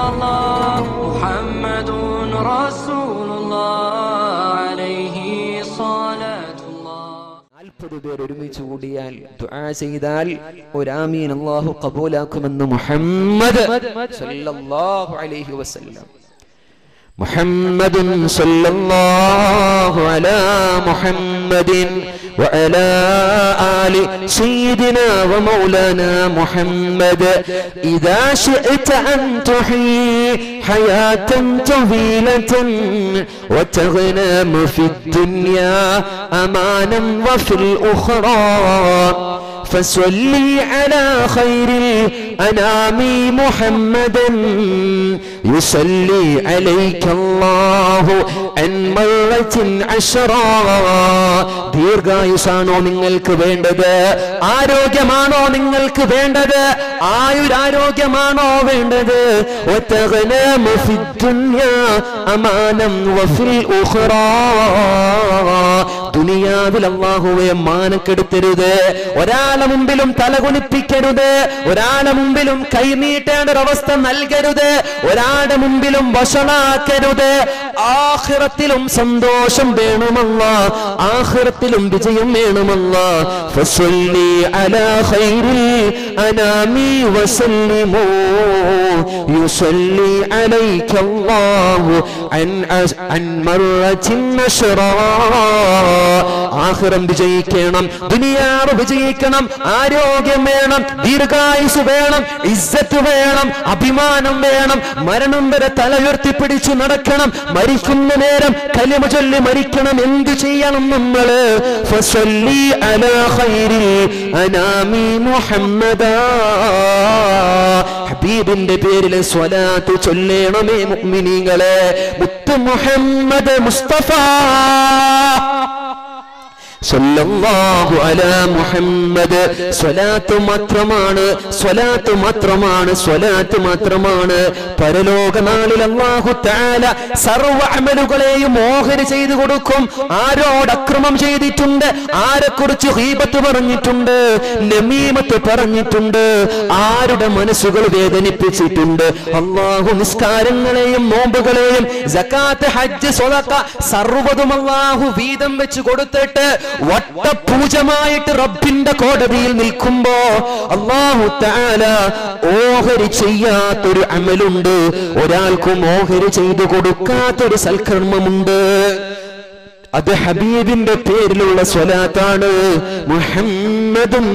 الله محمد رسول الله عليه صلاة الله നാൽപ്പത് പേർ ഒരുമിച്ച് കൂടിയാൽ ദുആ ചെയ്താൽ ഒരാമീൻ അള്ളാഹു കബൂലാക്കുമെന്ന് മുഹമ്മദ് സല്ലല്ലാഹു അലൈഹി വസല്ലം محمد صلى الله على محمد وعلى آل سيدنا ومولانا محمد إذا شئت أن تحيي حياة طويلة وتغنم في الدنيا أمانا وفي الأخرى فصلي على خير الأنام محمدا يصلي عليك الله عن مرة عشرا ദീർഘായുസാണോ നിങ്ങൾക്ക് വേണ്ടത് ആരോഗ്യമാണോ നിങ്ങൾക്ക് വേണ്ടത് ആയുരാരോഗ്യമാണോ വേണ്ടത് وتغنم في الدنيا أمانا وفي الأخرى ദുനിയാവിൽ അള്ളാഹുവെ മാനക്കെടുത്തരുത് ഒരാളെ മുമ്പിലും തലകുനിപ്പിക്കരുത് ഒരാളെ മുമ്പിലും കൈനീട്ടേണ്ട ഒരവസ്ഥ നൽകരുത് ഒരാളുടെ മുമ്പിലും വഷളാക്കരുത് ആഖിറത്തിലും സന്തോഷം വേണമല്ല ആഖിറത്തിലും വിജയം വേണമല്ല ഫസല്ലി അലാ ഖൈറിൽ അനാമി വസല്ലിമു യുസല്ലി അലൈക അല്ലാഹു അൻ അസ്- അൻ മർറത്തിൻ നശ്റാ ആഖിറം വിജയിക്കണം ദുനിയാവ് വിജയിക്കണം ആരോഗ്യം വേണം ദീർഘായുസ് വേണം ഇസ്സത്ത് വേണം അഭിമാനം വേണം മരണം വരെ തല ഉയർത്തിപ്പിടിച്ചു നടക്കണം മരിക്കുന്ന നേരം കലിമ ചൊല്ലി മരിക്കണം എന്ത് ചെയ്യണം നമ്മള് ഫസല്ലി അലാ ഖൈരിൽ അനാമി മുഹമ്മദാ ഹബീബിന്റെ പേരിൽ സ്വലാത്ത് ചൊല്ലേണമേ മുഅ്മിനീങ്ങളെ മുത്ത് മുഹമ്മദ് മുസ്തഫ സല്ലല്ലാഹു അലാ മുഹമ്മദ് സ്വലാത്ത് മാത്രമാണ് സ്വലാത്ത് മാത്രമാണ് സ്വലാത്ത് മാത്രമാണ് പരലോക നാളിൽ അല്ലാഹു തആല സർവ്വ അമലുകളെയും ഓഹരി ചെയ്തു കൊടുക്കും ആരോട് അക്രമം ചെയ്തിട്ടുണ്ട് ആരെക്കുറിച്ച് ഹീബത്ത് പറഞ്ഞിട്ടുണ്ട് നമീമത്ത് പറഞ്ഞിട്ടുണ്ട് ആരുടെ മനസ്സുകൾ വേദനിപ്പിച്ചിട്ടുണ്ട് അള്ളാഹു നിസ്കാരങ്ങളെയും നോമ്പുകളെയും സക്കാത്ത് ഹജ്ജ് സ്വതക്ക സർവ്വതും അള്ളാഹു വീതം വെച്ച് കൊടുത്തിട്ട് വട്ടപൂജമായിട്ട് റബ്ബിന്റെ കോടതിയിൽ നിൽക്കുമ്പോ അള്ളാഹു താല ഓഹരി ചെയ്യാത്തൊരു അമലുണ്ട് ഒരാൾക്കും ഓഹരി ചെയ്തു കൊടുക്കാത്തൊരു സൽക്കർമ്മമുണ്ട് അത് ഹബീബിന്റെ പേരിലുള്ള സ്വലാത്താണ് മുഹമ്മദും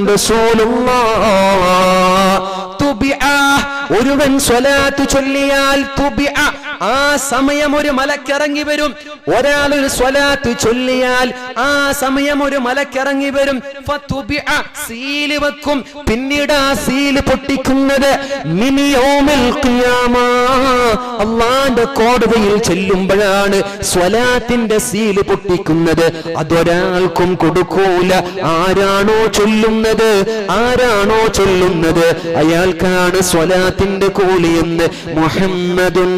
ഒരുവൻ സ്വലാത്ത് ചൊല്ലിയാൽ തുബിഅ. ആ സമയം ഒരു മലക്കിറങ്ങി വരും ഒരാൾ ഒരു സ്വലാത്ത് ചൊല്ലിയാൽ ആ സമയം ഒരു മലക്കിറങ്ങി വരും ഫതുബിഅ. സീല് വെക്കും പിന്നീട് ആ സീല് പൊട്ടിക്കുന്നത് മിനിയോമിൽ ഖിയാമ. അള്ളാന്റെ കോടതിയിൽ ചെല്ലുമ്പോഴാണ് സ്വലാത്തിന്റെ സീല് പൊട്ടിക്കുന്നത് അതൊരാൾക്കും കൊടുക്കൂല ആരാണോ ചൊല്ലുന്നത് ആരാണോ ചൊല്ലുന്നത് അയാൾക്കാണ് സ്വലാത്തിന്റെ കൂലിയെന്ന് മുഹമ്മദുൻ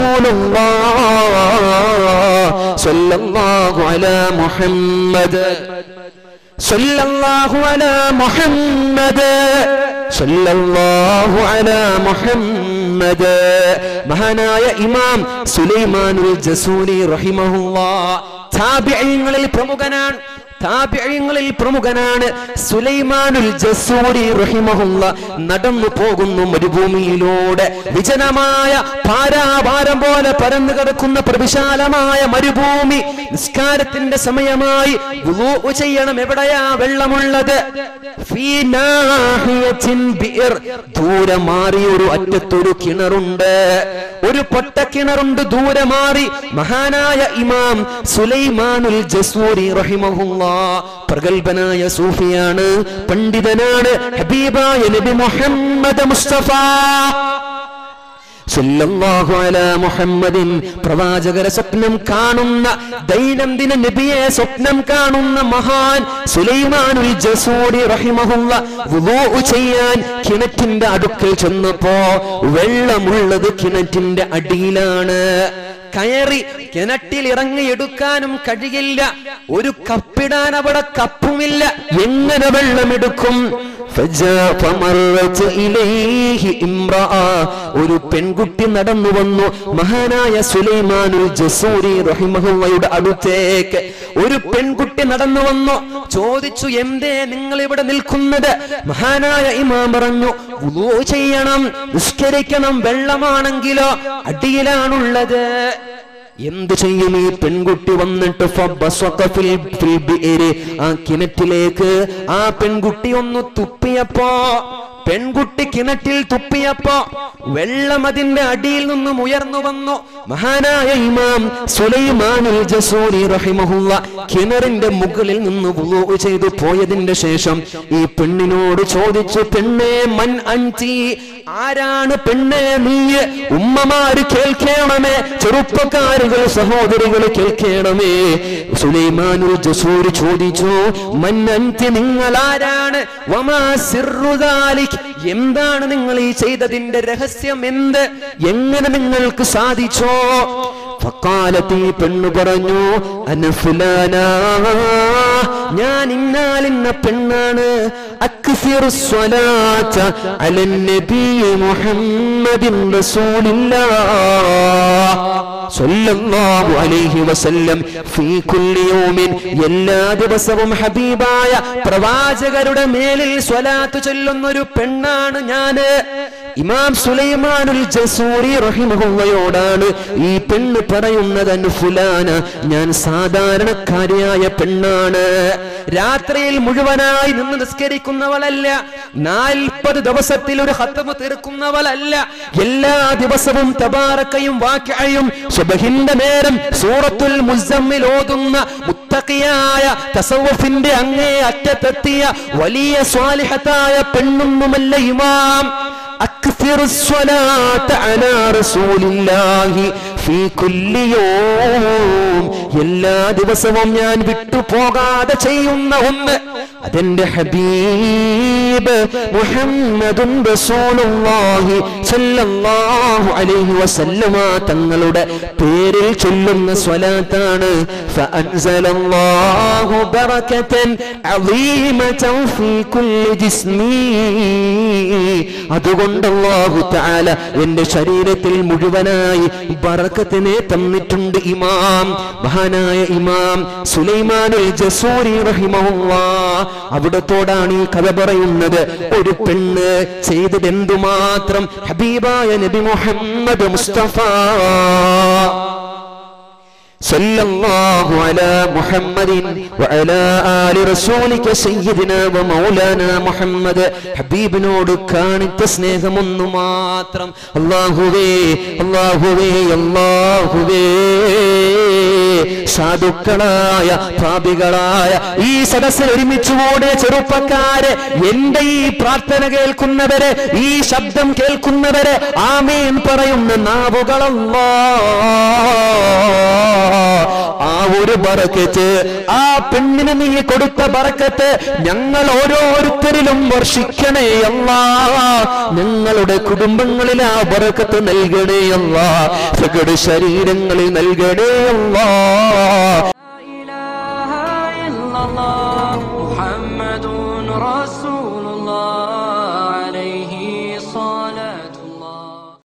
റസൂലുള്ളാഹ് സ്വല്ലല്ലാഹു അലാ മുഹമ്മദ് സല്ലല്ലാഹു അലാ മുഹമ്മദ് സല്ലല്ലാഹു അലാ മുഹമ്മദ് മഹാനായ ഇമാം സുലൈമാനുൽ ജസൂരി റഹിമഹുല്ലാഹ് താബിഈങ്ങളിൽ പ്രമുഖനാണ് താബിഈങ്ങളിൽ പ്രമുഖനാണ് സുലൈമാനുൽ ജസൂരി റഹിമഹുല്ല നടന്നു പോകുന്നു മരുഭൂമിയിലൂടെ വിജനമായ പാരാഭാരം പോലെ പരന്നു കിടക്കുന്ന പ്രവിശാലമായ മരുഭൂമി നിസ്കാരത്തിന്റെ സമയമായി വുളൂഉ ചെയ്യണം എവിടെയാ വെള്ളമുള്ളത് ഫീ നാഹിയത്തിൻ ബിഇർ. ദൂരെ മാറി ഒരു അറ്റത്തൊരു കിണറുണ്ട് ഒരു പൊട്ട കിണറുണ്ട് ദൂരെ മാറി മഹാനായ ഇമാം സുലൈമാനുൽ ജസൂരി റഹിമഹുല്ലാ പ്രഗത്ഭനായ സൂഫിയാണ് പണ്ഡിതനാണ് ഹബീബായ നബി മുഹമ്മദ് മുസ്തഫ സല്ലല്ലാഹു അലാ മുഹമ്മദിൻ പ്രവാചകരെ സ്വപ്നം കാണുന്ന ദൈനംദിന നബിയെ സ്വപ്നം കാണുന്ന മഹാൻ സുലൈമാനുൽ ജസൂരി റഹിമഹുല്ല വുളൂഉ ചെയ്യാൻ കിണറ്റിന്റെ അടുക്കൽ ചെന്നപ്പോ വെള്ളമുള്ളത് കിണറ്റിന്റെ അടിയിലാണ് കയറി കിണറ്റിൽ ഇറങ്ങി എടുക്കാനും കഴിയില്ല ഒരു കപ്പിടാൻ അവിടെ കപ്പുമില്ല എങ്ങനെ വെള്ളമെടുക്കും فجاء فمرت إليه امرأة ഒരു പെൺകുട്ടി നടന്നു വന്നു മഹാനായ സുലൈമാനുൽ ജസൂരി റഹിമഹുള്ളയുടെ അടുത്തേക്ക് ഒരു പെൺകുട്ടി നടന്നു വന്നു ചോദിച്ചു എന്തേ നിങ്ങൾ ഇവിടെ നിൽക്കുന്നത് മഹാനായ ഇമാം പറഞ്ഞു വുളൂ ചെയ്യണം നിസ്കരിക്കണം വെള്ളമാണെങ്കിലോ അടിയിലാണുള്ളത് എന്ത് ചെയ്യും ഈ പെൺകുട്ടി വന്നിട്ട് ഫബസ്വക ഫിൽ- ഫിൽ ബിഇരി. ആ കിണറ്റിലേക്ക് ആ പെൺകുട്ടി ഒന്ന് തുപ്പിയപ്പോ പെൺകുട്ടി കിണറ്റിൽ തുപ്പിയപ്പോ വെള്ളം അതിന്റെ അടിയിൽ നിന്നും ഉയർന്നു വന്നു മഹാനായ ഇമാം സുലൈമാനുൽ ജസൂരി റഹിമഹുള്ള കിണറിന്റെ മുകളിൽ നിന്ന് വുളൂ ചെയ്തു പോയതിന്റെ ശേഷം ഈ പെണ്ണിനോട് ചോദിച്ചു പെണ്ണേ മൻ അൻതി ആരാണ് പെണ്ണേ നീ ഉമ്മമാര് കേൾക്കണമേ ചെറുപ്പക്കാരുകൾ സഹോദരികൾ കേൾക്കണമേ സുലൈമാനുൽ ജസൂർ ചോദിച്ചു മൻ അൻതി നിങ്ങൾ ആരാണ് വമാ സിർറു ദാലിക് എന്താണ് നിങ്ങൾ ഈ ചെയ്തതിന്റെ രഹസ്യം എന്ത് എങ്ങനെ നിങ്ങൾക്ക് സാധിച്ചോ ഫക്കാലത്ത് ഈ പെണ്ണു പറഞ്ഞു അനഫുലാന ഞാൻ ഇന്നാലിന്ന പെണ്ണാണ് അക്സിറു സ്വലാത്ത അലൻ നബി മുഹമ്മദിൻ റസൂലില്ലാഹ് സ്വല്ലല്ലാഹു അലൈഹി വസല്ലം ഫീ കുല്ലി യൗമിൻ എല്ലാ ദിവസവും ഹബീബായ പ്രവാചകരുടെ മേലിൽ സ്വലാത്ത് ചൊല്ലുന്ന ഒരു പെണ്ണാണ് ഞാന് ഇമാം സുലൈമാനുൽ ജസൂരി റഹിമഹുള്ളയോടാണ് ഈ പെണ്ണ് പറയുന്നത് അനുഫുലാന ഞാൻ സാധാരണക്കാരിയായ പെണ്ണാണ് രാത്രിയിൽ മുഴുവനായി നിന്ന് നിസ്കരിക്കുന്നവളല്ല നാൽപ്പത് ദിവസത്തിൽ ഒരു ഹത്തമ് തീർക്കുന്നവളല്ല എല്ലാ ദിവസവും തബാറക്കയും വാക്യയും സുബഹിന്റെ നേരം സൂറത്തുൽ മുസമ്മിൽ ഓതുന്ന മുത്തക്കിയായ തസവഫിന്റെ അങ്ങേ അറ്റത്തെത്തിയ വലിയ സ്വാലിഹത്തായ പെണ്ണൊന്നുമല്ല ഇമാം أكثر الصلاة على رسول الله في كل يوم എല്ലാ ദിവസവും ഞാൻ വിട്ടുപോകാതെ ചെയ്യുന്ന ഒന്ന് അതെന്റെ ഹബീബ് മുഹമ്മദുൻ റസൂലുള്ളാഹി സ്വല്ലല്ലാഹു അലൈഹി വസല്ലമ തങ്ങളുടെ പേരിൽ ചൊല്ലുന്ന സ്വലാത്താണ് ഫഅൻസലല്ലാഹു ബറകതൻ അളീമതൻ ഫീ കുല്ലി ജിസ്മി അതുകൊണ്ട് അല്ലാഹു തആല എന്റെ ശരീരത്തിൽ മുഴുവനായി ബറക്കത്തിനെ തന്നിട്ടുണ്ട് ഇമാം മഹാനായ ഇമാം സുലൈമാനുൽ ജസൂരി റഹിമഹുല്ലാഹ് അവിടത്തോടാണ് ഈ കഥ പറയുന്നത് ഒരു പെണ്ണ് ചെയ്തത് എന്തുമാത്രം ഹബീബായ നബി മുഹമ്മദ് മുസ്തഫ صلى الله على محمد وعلى آل رسولك سيدنا ومولانا محمد ഹബീബിനോട് കാണിച്ച സ്നേഹമൊന്നു മാത്രം അള്ളാഹുവേ അള്ളാഹുവേ അള്ളാഹുവേ സാധുക്കളായ പാപികളായ ഈ സദസ്സിൽ ഒരുമിച്ച് കൂടിയ ചെറുപ്പക്കാര് എന്റെ ഈ പ്രാർത്ഥന കേൾക്കുന്നവര് ഈ ശബ്ദം കേൾക്കുന്നവര് ആമേൻ പറയുന്ന നാവുകളല്ലോ ആ ഒരു ബറക്കത്ത് ആ പെണ്ണിന് നീ കൊടുത്ത ബറക്കത്ത് ഞങ്ങൾ ഓരോരുത്തരിലും വർഷിക്കണേ അല്ല ഞങ്ങളുടെ കുടുംബങ്ങളിൽ ആ ബറക്കത്ത് നൽകണേ അല്ല സകട ശരീരങ്ങളിൽ നൽകണേ അല്ല